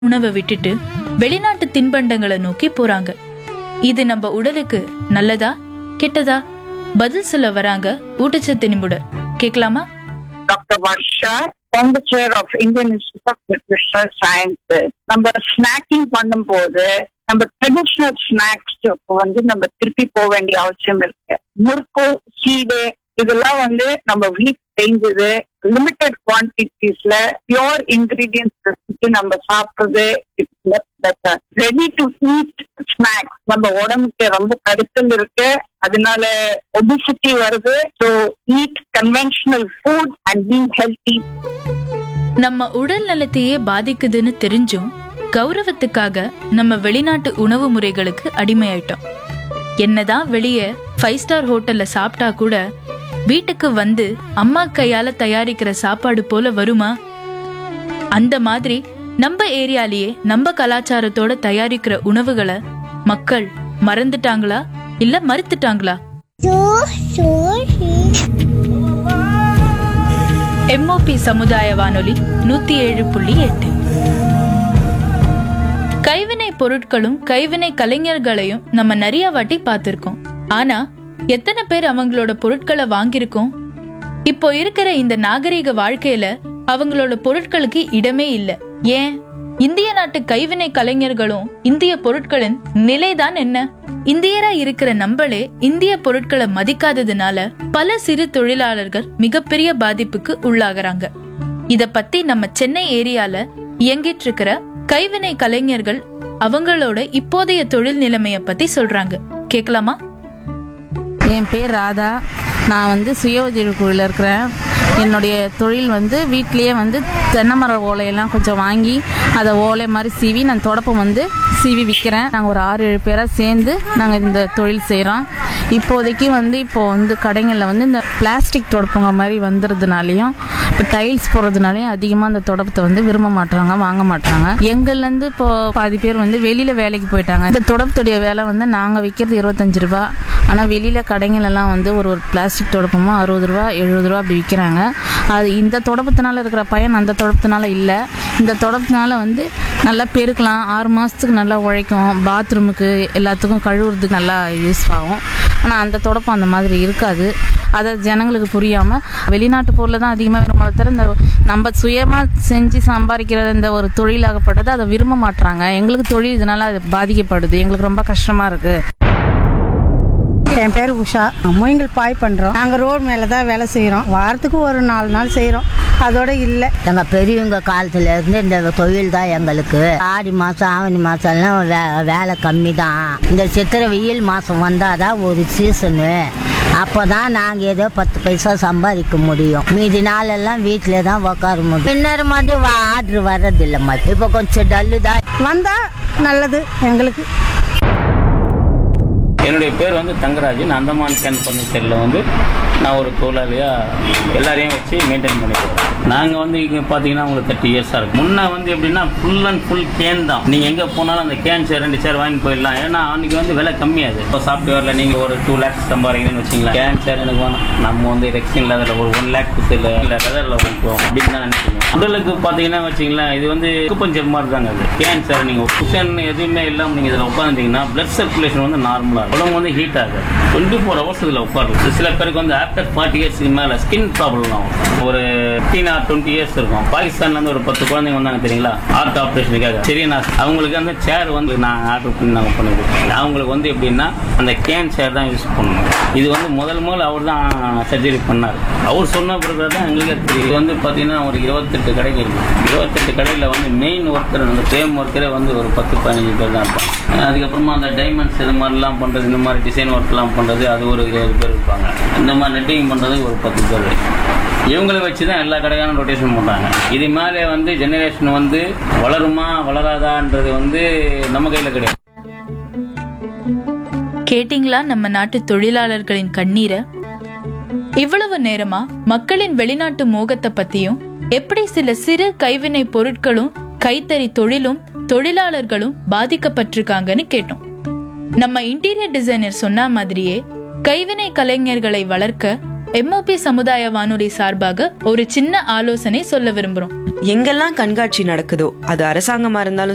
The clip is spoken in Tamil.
உணவை விட்டுட்டு வெளிநாட்டு தின்பண்டங்களை நோக்கி போறாங்க இது நம்ம உடலுக்கு நல்லதா கெட்டதா பதில் சொல்ல வராங்க ஊட்டச்சத்து நிபுணர் கேட்கலாமா doctor Varsha founder chair of Indian institute of nutritional science நம்ம ஸ்நாக்கிங் பண்ணும்போது நம்ம ட்ரெடிஷ்னல் ஸ்நாக்ஸ் வந்து நம்ம திருப்பி போக வேண்டிய அவசியம் இருக்கு முறுக்கு சீடு இதெல்லாம் வந்து நம்ம வீட் செஞ்சது லிமிட்டட் குவான்டிட்டிஸ்ல பியோர் இன்கிரீடியன்ஸ் நம்ம சாப்பிடுறது ரெடி டு ஈட் ஸ்நாக்ஸ் நம்ம உடம்புக்கு ரொம்ப கருத்தல் இருக்கு அதனால ஒபிசிட்டி வருது so eat conventional food and be healthy நம்ம உடல் நலத்தையே பாதிக்குதுன்னு தெரிஞ்சும் கௌரவத்துக்காக நம்ம வெளிநாட்டு உணவு முறைகளுக்கு அடிமையாயிட்டோம் என்னதான் வெளியே ஃபைவ் ஸ்டார் ஹோட்டல்ல சாப்பிட்டா கூட வீட்டுக்கு வந்து அம்மா கையால தயாரிக்கிற சாப்பாடு போல வருமா அந்த மாதிரி நம்ம ஏரியாலேயே நம்ம கலாச்சாரத்தோட தயாரிக்கிற உணவுகளை மக்கள் மறந்துட்டாங்களா இல்ல மறுத்துட்டாங்களா எம்ஓபி சமுதாய வானொலி நூத்தி ஏழு புள்ளி எட்டு கைவினை பொருட்களும் கைவினை கலைஞர்களையும் நம்ம நிறைய வாட்டி பார்த்திருக்கோம் ஆனா எத்தனை பேர் அவங்களோட பொருட்களை வாங்கியிருக்கோம் இப்போ இருக்கிற இந்த நாகரிக வாழ்க்கையில அவங்களோட பொருட்களுக்கு இடமே இல்ல ஏன் இந்திய நாட்டு கைவினை கலைஞர்களும் இந்திய பொருட்களின் நிலைதான் என்ன இந்தியரா இருக்கிற நம்மளே இந்திய பொருட்களை மதிக்காததுனால பல சிறு தொழிலாளர்கள் மிகப்பெரிய பாதிப்புக்கு உள்ளாகுறாங்க இத பத்தி நம்ம சென்னை ஏரியால இயங்கிட்டு இருக்கிற கைவினை கலைஞர்கள் அவங்களோட இப்போதைய தொழில் நிலைமைய பத்தி சொல்றாங்க கேட்கலாமா என் பேர் ராதா நான் வந்து சுய உதவி குழுவில் இருக்கிறேன் என்னுடைய தொழில் வந்து வீட்லேயே வந்து தென்னைமர ஓலையெல்லாம் கொஞ்சம் வாங்கி அதை ஓலை மாதிரி சீவி நான் தொடப்பம் வந்து சீவி விற்கிறேன் நாங்கள் ஒரு ஆறு ஏழு பேராக சேர்ந்து நாங்கள் இந்த தொழில் செய்கிறோம் இப்போதைக்கு வந்து இப்போ வந்து கடைகளில் வந்து இந்த பிளாஸ்டிக் தொடப்பங்க மாதிரி வந்துடுறதுனாலையும் இப்போ டைல்ஸ் போடுறதுனாலையும் அதிகமாக அந்த தொடப்பத்தை வந்து விரும்ப மாட்டாங்க வாங்க மாட்டாங்க எங்கள்லேருந்து இப்போ பாதி பேர் வந்து வெளியில் வேலைக்கு போயிட்டாங்க இந்த தொடப்பத்துடைய வேலை வந்து நாங்கள் விற்கிறது இருபத்தஞ்சு ரூபா ஆனால் வெளியில் கடைகள் எல்லாம் வந்து ஒரு ஒரு பிளாஸ்டிக் தொடப்பமும் அறுபது ரூபா எழுபது ரூபா அப்படி விற்கிறாங்க அது இந்த தொடப்பத்தினால இருக்கிற பயன் அந்த தொடப்பத்தினால இல்லை இந்த தொடப்பத்தினால வந்து நல்லா பெருக்கலாம் ஆறு மாதத்துக்கு நல்லா உழைக்கும் பாத்ரூமுக்கு எல்லாத்துக்கும் கழுவுறதுக்கு நல்லா யூஸ் ஆகும் ஆனால் அந்த தொடப்பம் அந்த மாதிரி இருக்காது அதை ஜனங்களுக்கு புரியாமல் வெளிநாட்டு பொருளை தான் அதிகமாக விரும்ப தவிர இந்த நம்ம சுயமாக செஞ்சு சம்பாதிக்கிற இந்த ஒரு தொழிலாகப்பட்டது அதை விரும்ப மாட்றாங்க எங்களுக்கு தொழில் இதனால அது பாதிக்கப்படுது எங்களுக்கு ரொம்ப கஷ்டமாக இருக்குது என் பேர் உஷா மூங்கில் பாய் பண்ணுறோம் நாங்கள் ரோடு மேலே தான் வேலை செய்கிறோம் வாரத்துக்கு ஒரு நாலு நாள் செய்கிறோம் அதோட இல்லை எங்கள் பெரியவங்க காலத்துல இருந்து இந்த தொழில் தான் எங்களுக்கு ஆடி மாதம் ஆவணி மாதம்லாம் வே வேலை கம்மி தான் இந்த சித்திரை வெயில் மாதம் வந்தால் தான் ஒரு சீசனு அப்போ தான் நாங்கள் ஏதோ பத்து பைசா சம்பாதிக்க முடியும் மீதி நாளெல்லாம் வீட்டில் தான் உட்கார முடியும் பின்னர் மாதிரி ஆர்டர் வர்றதில்லை மாதிரி இப்போ கொஞ்சம் டல்லு தான் வந்தால் நல்லது எங்களுக்கு என்னுடைய பேர் வந்து தங்கராஜ் நான் அந்தமான் கேன் பர்னிச்சரில் வந்து நான் ஒரு தொழிலாளியாக எல்லாரையும் வச்சு மெயின்டைன் பண்ணிக்கிறோம் நாங்கள் வந்து இங்கே பார்த்தீங்கன்னா உங்களுக்கு தேர்ட்டி இயர்ஸாக இருக்கும் முன்னே வந்து எப்படின்னா ஃபுல் அண்ட் ஃபுல் கேன் தான் நீங்கள் எங்கே போனாலும் அந்த கேன் சேர் ரெண்டு சேர் வாங்கி போயிடலாம் ஏன்னா அன்றைக்கி வந்து விலை கம்மியாது இப்போ சாஃப்ட்வேரில் நீங்கள் ஒரு டூ லேக்ஸ் சம்பாதிக்கிறீங்கன்னு வச்சிங்களேன் கேன் சேர் எனக்கு வேணும் நம்ம வந்து ரெக்ஸின் லெதரில் ஒரு ஒன் லேக் இல்லை இல்லை லெதரில் வாங்கிக்குவோம் அப்படின்னு தான் நினைக்கிறேன் உடலுக்கு பார்த்தீங்கன்னா வச்சிங்களேன் இது வந்து குப்பஞ்சர் மாதிரி தாங்க அது கேன் சேர் நீங்கள் குஷன் எதுவுமே இல்லாமல் நீங்கள் இதில் உட்காந்துட்டீங்கன்னா பிளட் சர்க்குலேஷன் வந்து நார்மலாக இருக்கும் உடம்பு வந்து ஹீட் ஆகுது டுவெண்ட்டி ஃபோர் ஹவர்ஸ் இதில் உட்காருது சில பேருக்கு வந்து ஆஃப்டர் ஃபார்ட்டி இயர்ஸ்க்கு மேலே ஸ்கின் ப்ராப்ளம் ஆகும் ஒரு ஃபிஃப்டீன் ஆர் டுவெண்ட்டி இயர்ஸ் இருக்கும் பாகிஸ்தான்ல இருந்து ஒரு பத்து குழந்தைங்க வந்தாங்க தெரியுங்களா ஹார்ட் ஆப்ரேஷனுக்காக சரி நான் அவங்களுக்கு அந்த சேர் வந்து நான் ஆர்டர் பண்ணி நாங்கள் பண்ணிடுவோம் அவங்களுக்கு வந்து எப்படின்னா அந்த கேன் சேர் தான் யூஸ் பண்ணணும் இது வந்து முதல் முதல்ல அவர் தான் சர்ஜரி பண்ணார் அவர் சொன்ன பிறகு தான் எங்களுக்கே தெரியும் இது வந்து பார்த்தீங்கன்னா ஒரு இருபத்தெட்டு கடைகள் இருக்கு இருபத்தெட்டு கடையில் வந்து மெயின் ஒர்க்கர் அந்த ஃப்ரேம் ஒர்க்கரே வந்து ஒரு பத்து பதினஞ்சு பேர் தான் இருப்பாங்க அதுக்கப்புறமா அந்த டைமண்ட்ஸ் இது மாதிரிலாம் பண்ணுறது இந்த மாதிரி டிசைன் ஒர்க்லாம் பண்ணுறது அது ஒரு ஏழு பேர் இருப்பாங்க இந்த மாதிரி நெட்டிங் பண்ணுறது ஒரு பத்து பேர் இவங்களை வச்சு தான் எல்லா கடைக்கான ரொட்டேஷன் பண்ணுறாங்க இது மேலே வந்து ஜெனரேஷன் வந்து வளருமா வளராதான்றது வந்து நம்ம கையில் கிடையாது கேட்டிங்களா நம்ம நாட்டு தொழிலாளர்களின் கண்ணீரை இவ்வளவு நேரமா மக்களின் வெளிநாட்டு மோகத்தை பத்தியும் எப்படி சில சிறு கைவினை பொருட்களும் கைத்தறி தொழிலும் தொழிலாளர்களும் பாதிக்கப்பட்டிருக்காங்கன்னு கேட்டோம் நம்ம இன்டீரியர் டிசைனர் சொன்ன மாதிரியே கைவினை கலைஞர்களை வளர்க்க எம்ஓபி சமுதாய வானொலி சார்பாக ஒரு சின்ன ஆலோசனை சொல்ல விரும்புறோம் எங்கெல்லாம் கண்காட்சி நடக்குதோ அது அரசாங்கமா இருந்தாலும்